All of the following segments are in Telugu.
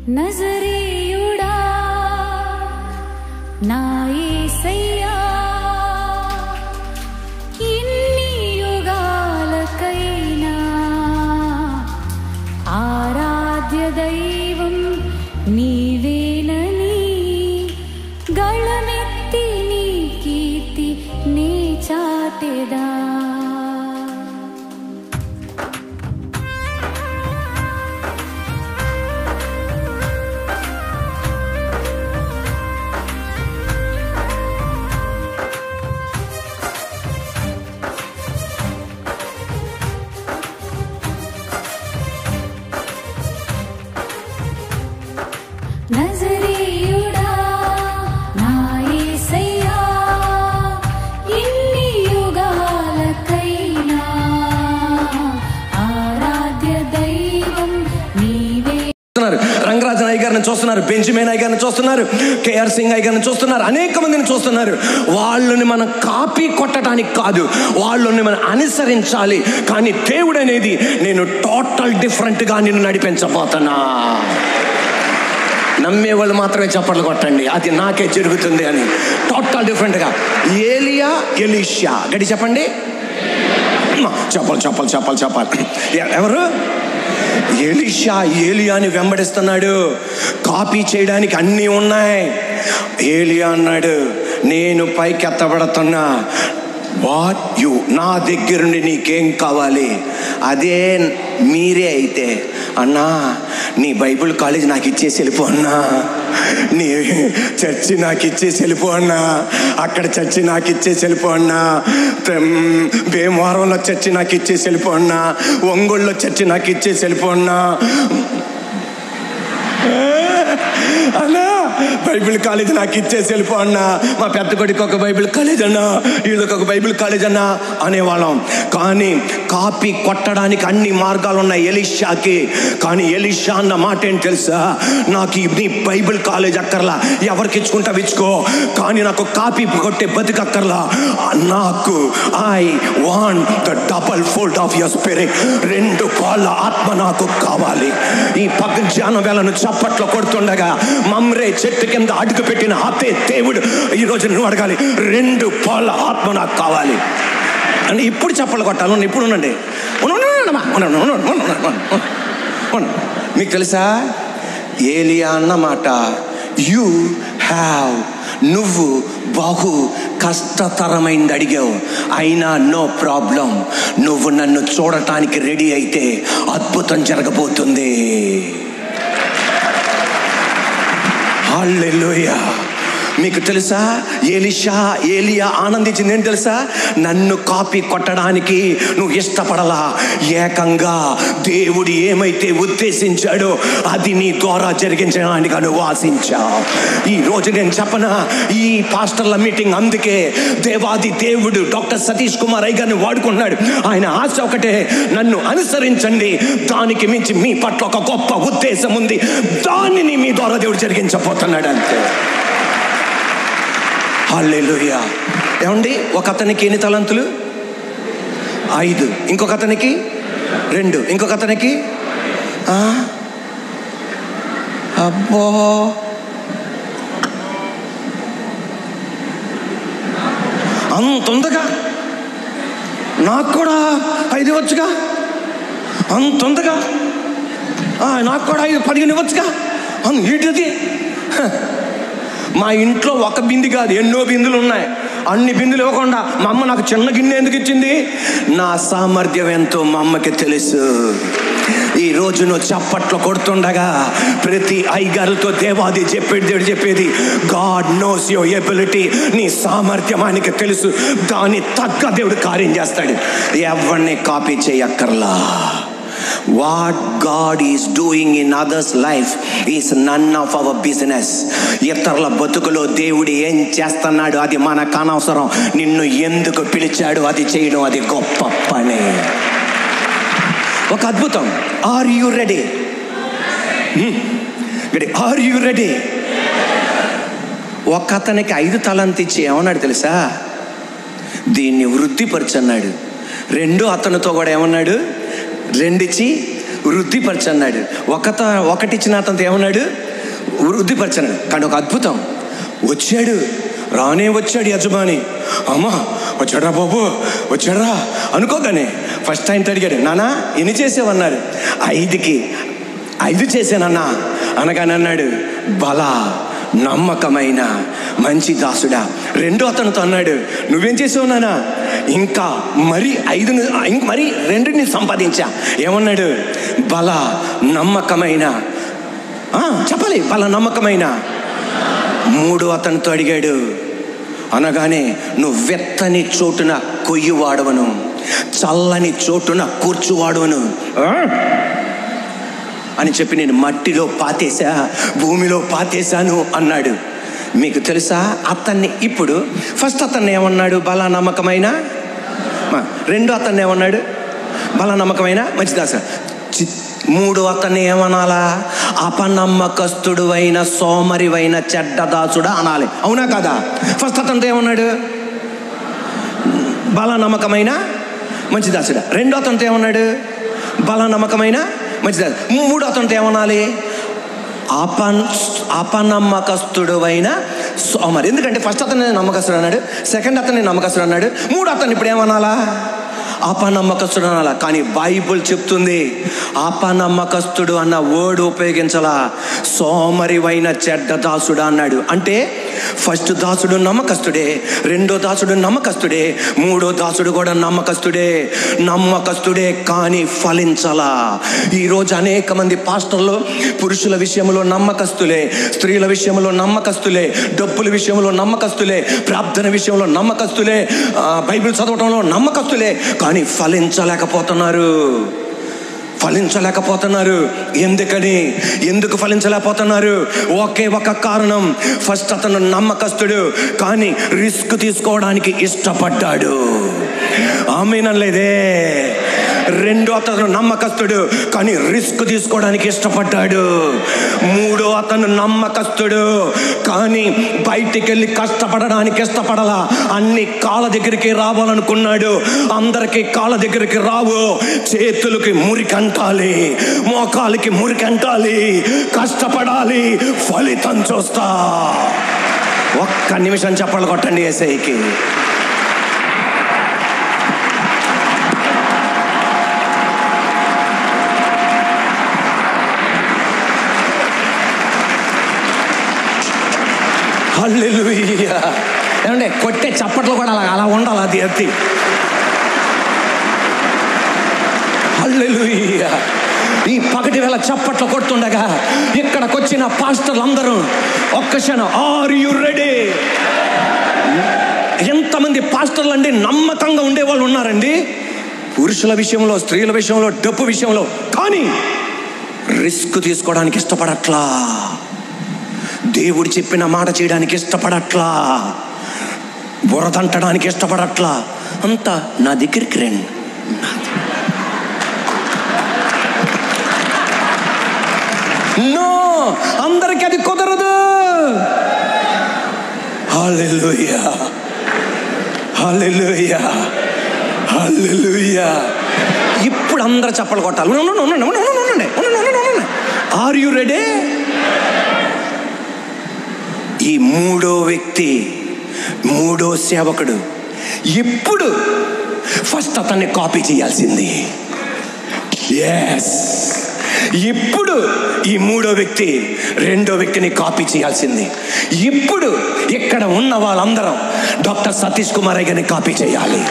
నజరేయుడా నా యేసయ్యా ఎన్ని యుగాలకైనా ఆరాధ్య దైవం నీవేనని గళమెత్తి నీ కీర్తి నే చాటెదా నజరేయుడా నా యేసయ్యా ఎన్ని యుగాలకైనా ఆరాధ్య దైవం నీవే చూస్తున్నారు రంగరాజన్ అయ్య గారిని చూస్తున్నారు బెంజమిన్ అయ్య గారిని చూస్తున్నారు కేఆర్ సింగ్ అయ్య గారిని చూస్తున్నారు అనేక మందిని చూస్తున్నారు వాళ్ళని మనం కాపీ కొట్టడానికి కాదు వాళ్ళని మనం అనుసరించాలి కానీ దేవుడు అనేది నేను టోటల్ డిఫరెంట్గా నిన్ను నడిపించబోతున్నా నమ్మే వాళ్ళు మాత్రమే చప్పట్లు కొట్టండి అది నాకే జరుగుతుంది అని టోటల్ డిఫరెంట్గా ఏలియా ఎలీషా గడి చెప్పండి చెప్పాలి చెప్పాలి చెప్పాలి చెప్పాలి ఎ- ఎవరు ఎలీషా ఏలియాని వెంబడిస్తున్నాడు కాపీ చేయడానికి అన్నీ ఉన్నాయి ఏలియా అన్నాడు నేను పైకి ఎత్తబడుతున్నా వాట్ యు నా దగ్గరుండి నీకేం కావాలి అదే మీరే అయితే అన్నా నీ బైబిల్ కాలేజ్ నాకు ఇచ్చేసి వెళ్ళిపో అన్నా నీ చర్చి నాకు ఇచ్చేసి వెళ్ళిపో అన్నా అక్కడ చర్చి నాకు ఇచ్చేసి వెళ్ళిపో అన్నా తెమ్, భీమవరంలో చర్చి నాకు ఇచ్చేసి వెళ్ళిపో అన్నా ఒంగోలులో చర్చి నాకు ఇచ్చేసి వెళ్ళిపో అన్నా అన్నా బైబిల్ కాలేజ్ నాకు ఇచ్చేసి వెళ్ళిపో అన్నా మా పెద్ద కొడుకు ఒక బైబిల్ కాలేజ్ అన్నా వీళ్ళకి ఒక బైబిల్ కాలేజ్ అన్నా అనేవాళ్ళం కానీ కాపీ కొట్టడానికి అన్ని మార్గాలు ఉన్నాయి ఎలిషాకి కానీ ఎలిషా అన్న మాట ఏంటి తెలుసా నాకు ఈ నీ బైబిల్ కాలేజ్ అక్కర్లా ఎవరికి ఇచ్చుకుంటా ఇచ్చుకో కానీ నాకు కాపీ కొట్టే బతికి అక్కర్లా నాకు I want the double fold of your spirit రెండు పాళ్ళ ఆత్మ నాకు కావాలి ఈ పక్క జ్ఞానం వేళను చప్పట్లో కొడుతుండగా మమ్రే చెట్టు కింద అడుగు పెట్టిన ఆపే దేవుడు ఈ రోజు నువ్వు అడగాలి రెండు పాళ్ళ ఆత్మ నాకు కావాలి అని ఇప్పుడు చప్పలు కొట్టాలి ఉండండి, ఇప్పుడు ఉండండి ఉండు, ఉండు, ఉండు, అమ్మా. ఉండు, ఉండు, ఉండు, ఉండు, ఉండు, ఉండు, ఉండు, ఉండు. మీకు తెలుసా ఏలియా అన్నమాట యు హ్యావ్ నువ్వు బహు కష్టతరమైంది అడిగావు అయినా నో ప్రాబ్లం నువ్వు నన్ను చూడటానికి రెడీ అయితే అద్భుతం జరగబోతుంది హల్లెలూయా మీకు తెలుసా ఏలిషా ఏలియా ఆనందించింది ఏం తెలుసా నన్ను కాపీ కొట్టడానికి నువ్వు ఇష్టపడలా ఏకంగా దేవుడు ఏమైతే ఉద్దేశించాడో అది నీ ద్వారా జరిగించడానికి నువ్వు ఆశించావు ఈ రోజు నేను చెప్పనా ఈ పాస్టర్ల మీటింగ్ అందుకే దేవాది దేవుడు డాక్టర్ సతీష్ కుమార్ అయ్య గారిని వాడుకున్నాడు ఆయన ఆశ ఒకటే నన్ను అనుసరించండి దానికి మించి మీ పట్ల ఒక గొప్ప ఉద్దేశం ఉంది దానిని మీ ద్వారా దేవుడు జరిగించబోతున్నాడు అంతే హల్లెలూయా ఏమండి ఒక అతనికి ఎన్ని తలంతులు ఐదు ఇంకొక అతనికి రెండు ఇంకొక అతనికి ఆ? అబ్బో అంత ఉందగా నాకు కూడా ఐదు వచ్చుగా అంత ఉందగా ఆ, నాకు కూడా ఐదు పదిహేను ఇవ్వచ్చుగా అంత ఏంటిది హ. మా ఇంట్లో ఒక బింది కాదు ఎన్నో బిందులు ఉన్నాయి అన్ని బిందులు ఇవ్వకుండా మా అమ్మ నాకు చిన్న గిన్నె ఎందుకు ఇచ్చింది నా సామర్థ్యం ఎంతో మా అమ్మకి తెలుసు ఈ రోజు నువ్వు చప్పట్లు కొడుతుండగా ప్రతి ఐగారులతో దేవాది చెప్పేది దేవుడు చెప్పేది గాడ్ నోస్ యువర్ ఎబిలిటీ నీ సామర్థ్యం ఆయనకి తెలుసు దాని తగ్గ దేవుడు కార్యం చేస్తాడు ఎవరిని కాపీ చేయక్కర్లా what God is doing in others life is none of our business ఇతరుల బతుకులో దేవుడు ఏం చేస్తున్నాడు అది మనకు అనవసరం నిన్ను ఎందుకు పిలిచాడు అది చేయడం అది గొప్ప పని ఒక అద్భుతం are you ready are you ready ఒక అతనికి ఐదు తలంతి ఇచ్చి ఏమన్నాడు తెలుసా దీన్ని వృద్ధిపరచన్నాడు రెండో అతనితో కూడా ఏమన్నాడు రెండిచ్చి వృద్ధిపరచన్నాడు ఒకత ఒకటిచ్చిన అతనితో ఏమన్నాడు వృద్ధిపరచను కానీ ఒక అద్భుతం వచ్చాడు రానే వచ్చాడు యజమాని అమ్మా వచ్చాడ్రా బాబు వచ్చాడ్రా అనుకోగానే ఫస్ట్ ఆయన అడిగాడు నానా ఎన్ని చేసావన్నాడు ఐదుకి ఐదు చేశానన్నా అనగానే అన్నాడు బల నమ్మకమైన మంచి దాసుడా రెండో అతనితో అన్నాడు నువ్వేం చేసావు నానా ఇంకా మరి ఐదు ఇంక మరి రెండుని సంపాదించా ఏమన్నాడు బల నమ్మకమైన ఆ, చెప్పాలి బల నమ్మకమైన మూడు అతనితో అడిగాడు అనగానే నువ్వు వెత్తని చోటున కొయ్యువాడవను చల్లని చోటున కూర్చువాడవను ఆ? అని చెప్పి నేను మట్టిలో పాతేశా భూమిలో పాతేశాను అన్నాడు మీకు తెలుసా అతన్ని ఇప్పుడు ఫస్ట్ అతన్ని ఏమన్నాడు బల నమ్మకమైన మా, రెండో అతన్ని ఏమన్నాడు బల నమ్మకమైన మంచిదాస చి- మూడో అతన్ని ఏమనాలా అపనమ్మకస్తుడు అయిన సోమరివైన చెడ్డదాసుడా అనాలి అవునా కదా ఫస్ట్ అతనితో ఏమన్నాడు బల నమ్మకమైన మంచిదాసుడా రెండో అతనితో ఏమన్నాడు బల నమ్మకమైన మంచిదాసు మూడో అతనితో ఏమనాలి అపన్ అపనమ్మకస్తుడు అయిన సోమరి ఎందుకంటే ఫస్ట్ అతన్ని నమ్మకస్తుడు అన్నాడు సెకండ్ అతన్ని నమ్మకస్తుడు అన్నాడు మూడు అతన్ని ఇప్పుడు ఏమనాలా అపనమ్మకస్తుడు అనాలా కానీ బైబుల్ చెప్తుంది అపనమ్మకస్తుడు అన్న వర్డ్ ఉపయోగించాలా సోమరివైన చెడ్డ దాసుడు అన్నాడు అంటే ఫస్ట్ దాసుడు నమ్మకస్తుడే రెండో దాసుడు నమ్మకస్తుడే మూడో దాసుడు కూడా నమ్మకస్తుడే నమ్మకస్తుడే కానీ ఫలించలా ఈరోజు అనేక మంది పాస్టర్లు పురుషుల విషయంలో నమ్మకస్తులే స్త్రీల విషయంలో నమ్మకస్తులే డబ్బుల విషయంలో నమ్మకస్తులే ప్రార్థన విషయంలో నమ్మకస్తులే ఆ, బైబిల్ చదవటంలో నమ్మకస్తులే కానీ ఫలించలేకపోతున్నారు ఫలించలేకపోతున్నారు ఎందుకని ఎందుకు ఫలించలేకపోతున్నారు ఒకే ఒక కారణం ఫస్ట్ అతను నమ్మకస్తుడు కానీ రిస్క్ తీసుకోవడానికి ఇష్టపడ్డాడు ఆమెనలేదే రెండో అతను నమ్మకస్తుడు కానీ రిస్క్ తీసుకోవడానికి ఇష్టపడ్డాడు మూడో అతను నమ్మకస్తుడు కానీ బయటికి వెళ్ళి కష్టపడడానికి ఇష్టపడలా అన్ని కాళ్ళ దగ్గరికి రావాలనుకున్నాడు అందరికీ కాళ్ళ దగ్గరికి రావు చేతులకి మురికంటాలి మోకాలకి మురికంటాలి కష్టపడాలి ఫలితం చూస్తా ఒక్క నిమిషం చెప్పలు కొట్టండి ఏసైకి హల్లెలూయా ఏమంటే కొట్టే చప్పట్లు కూడా అలా అలా ఉండాలి అది అది హల్లెలూయా ఈ పగటి వేళ చప్పట్లు కొడుతుండగా ఇక్కడికి వచ్చిన పాస్టర్లు అందరూ ఒక్క క్షణం ఆర్ యు రెడీ ఎంతమంది పాస్టర్లు అండి నమ్మకంగా ఉండేవాళ్ళు ఉన్నారండి పురుషుల విషయంలో స్త్రీల విషయంలో డబ్బు విషయంలో కానీ రిస్క్ తీసుకోవడానికి ఇష్టపడట్లా దేవుడు చెప్పిన మాట చేయడానికి ఇష్టపడట్లా బురదంటడానికి ఇష్టపడట్లా అంతా నా దగ్గరికి రండి నో అందరికి అది కుదరదు హల్లెలూయా హల్లెలూయా హల్లెలూయా ఇప్పుడు అందరు చప్పలు కొట్టాలి ఉండండి, ఉండండి, ఉండండి, ఉండండి, ఉండండి, ఉండండి, ఉండండి, ఉండండి. ఆర్ యు రెడీ ఈ మూడో వ్యక్తి మూడో సేవకుడు ఇప్పుడు ఫస్ట్ అతన్ని కాపీ చేయాల్సింది ఎస్ ఇప్పుడు ఈ మూడో వ్యక్తి రెండో వ్యక్తిని కాపీ చేయాల్సింది ఇప్పుడు ఇక్కడ ఉన్న వాళ్ళందరం డాక్టర్ సతీష్ కుమార్ గారిని కాపీ చేయాలి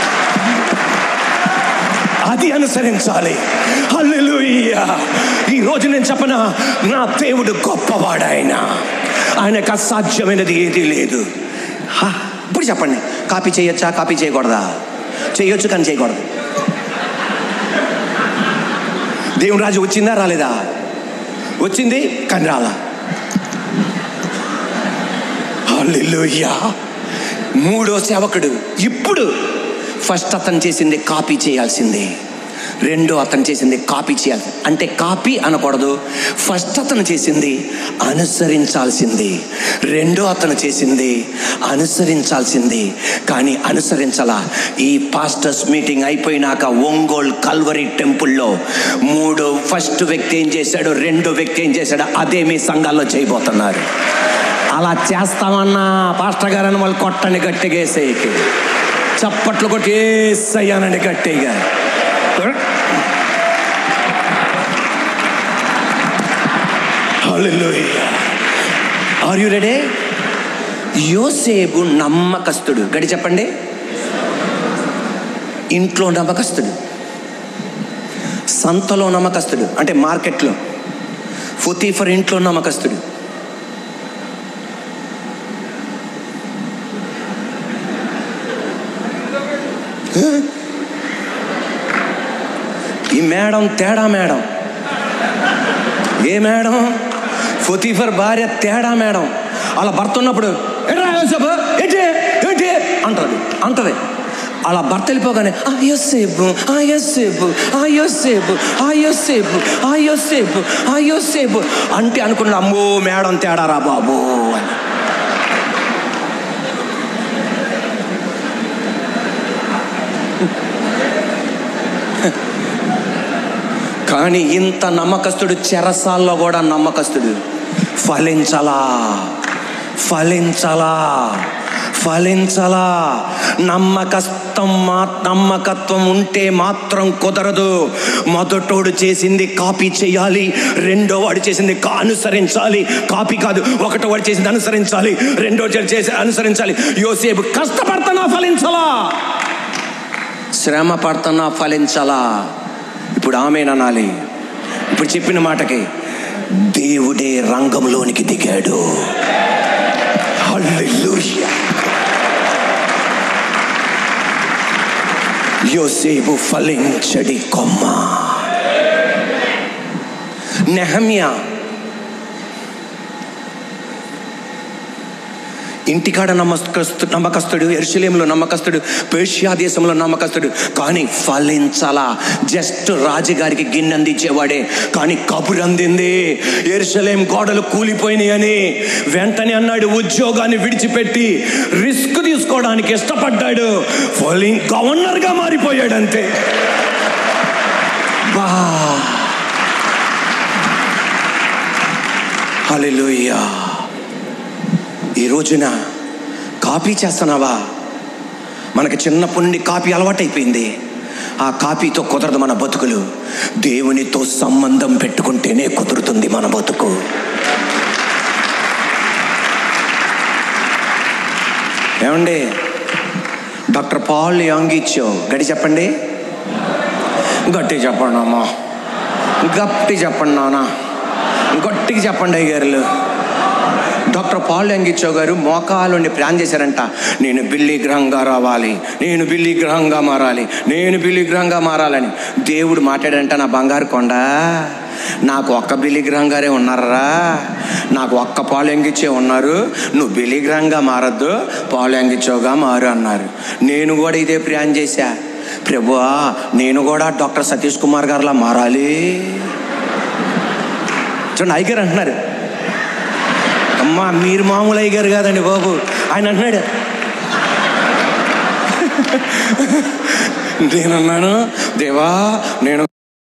అది అనుసరించాలి హల్లెలూయా ఈ రోజు నేను చెప్పన నా దేవుడు గొప్పవాడు ఆయన ఆయనకు అసాధ్యమైనది ఏదీ లేదు హా, ఇప్పుడు చెప్పండి కాపీ చేయొచ్చా కాపీ చేయకూడదా చేయొచ్చు కానీ చేయకూడదు దేవుని రాజు వచ్చిందా రాలేదా వచ్చింది కానీ రాలా హల్లెలూయా మూడో సేవకుడు ఇప్పుడు ఫస్ట్ అతను చేసింది కాపీ చేయాల్సిందే రెండో అతను చేసింది కాపీ చేయాలి అంటే కాపీ అనకూడదు ఫస్ట్ అతను చేసింది అనుసరించాల్సింది రెండో అతను చేసింది అనుసరించాల్సింది కానీ అనుసరించాల ఈ పాస్టర్స్ మీటింగ్ అయిపోయినాక ఒంగోల్ కల్వరి టెంపుల్లో మూడో ఫస్ట్ వ్యక్తి ఏం చేశాడు రెండో వ్యక్తి ఏం చేశాడు అదే మీ సంఘాల్లో చేయబోతున్నారు అలా చేస్తామన్నా పాస్టర్ గారని వాళ్ళు కొట్టని గట్టిగా వేసేయకి చప్పట్లు కొట్టి వేసయ్యానండి గట్టిగా ఆర్ యు రెడీ యోసేపు నమ్మకస్తుడు గడి చెప్పండి ఇంట్లో నమ్మకస్తుడు సంతలో నమ్మకస్తుడు అంటే మార్కెట్లో ఫర్ ఇంట్లో నమ్మకస్తుడు ఈ మేడం తేడా మేడం ఏ మేడం ఫర్ భార్య తేడా మేడం అలా భర్త ఉన్నప్పుడు "ఎట్రా యోసేపు? ఏంటి ఏంటి అంటది అంటది అలా భర్త వెళ్ళిపోగానే ఆ యోసేపు ఆ యోసేపు ఆ యోసేపు ఆ యోసేపు ఆ యోసేపు ఆ యోసేపు అంటే అనుకున్నాడు అమ్మో మేడం తేడారా బాబు అని కానీ ఇంత నమ్మకస్తుడు చెరసాల్లో కూడా నమ్మకస్తుడు ఫలించలా ఫలించలా ఫలించలా నమ్మకస్తం మా నమ్మకత్వం ఉంటే మాత్రం కుదరదు మొదటోడు చేసింది కాపీ చేయాలి రెండో వాడు చేసింది కా- అనుసరించాలి కాపీ కాదు ఒకటో వాడు చేసింది అనుసరించాలి రెండో వాడు చేసి అనుసరించాలి యోసేపు కష్టపడుతున్నా ఫలించలా శ్రమ పడుతున్నా ఫలించలా ఇప్పుడు ఆమెననాలి ఇప్పుడు చెప్పిన మాటకి దేవుడే రంగంలోనికి దిగాడు హల్లెలూయా. యోసేపు ఫలించడి కొమ్మ నెహమ్యా ఇంటికాడ నమ్మకస్తు నమ్మకస్తుడు ఎరుశలేంలో నమ్మకస్తుడు పేర్షియా దేశంలో నమ్మకస్తుడు కానీ ఫలించాలా జస్ట్ రాజుగారికి గిన్నె అందించేవాడే కానీ కబురు అందింది ఎరుశలేం గోడలు కూలిపోయినాయి అని వెంటనే అన్నాడు ఉద్యోగాన్ని విడిచిపెట్టి రిస్క్ తీసుకోవడానికి ఇష్టపడ్డాడు ఫలి గవర్నర్గా మారిపోయాడు అంతే బా హల్లెలూయా ఈ రోజున కాపీ చేస్తున్నావా మనకి చిన్నప్పటి నుండి కాపీ అలవాటైపోయింది ఆ కాపీతో కుదరదు మన బతుకులు దేవునితో సంబంధం పెట్టుకుంటేనే కుదురుతుంది మన బతుకు ఏమండి డాక్టర్ పాల్ యాంగిచ్చో గడి చెప్పండి గట్టి చెప్పండి అమ్మా గట్టి చెప్పండి నాన్న గట్టిగా చెప్పండి అయ్యారులు డాక్టర్ పాల్ యంగిచ్చో గారు మోకాలుండి ప్లాన్ చేశారంట నేను బిల్లి గ్రహంగా రావాలి నేను బిల్లి గ్రహంగా మారాలి నేను బిల్లి గ్రహంగా మారాలని దేవుడు మాట్లాడంట నా బంగారు కొండ నాకు ఒక్క బిల్లి గ్రహం గారే ఉన్నారా నాకు ఒక్క పాలు ఎంగిచ్చే ఉన్నారు నువ్వు బిల్లి గ్రహంగా మారద్దు పాలు ఎంగిచ్చోగా మారు అన్నారు నేను కూడా ఇదే ప్లాన్ చేశా ప్రభువా నేను కూడా డాక్టర్ సతీష్ కుమార్ గారిలా మారాలి చూడండి ఐగారు అంటున్నారు అమ్మా మీరు మామూలు అయ్యారు కాదండి బాబు ఆయన అంటున్నాడు నేనన్నాను దేవా నేను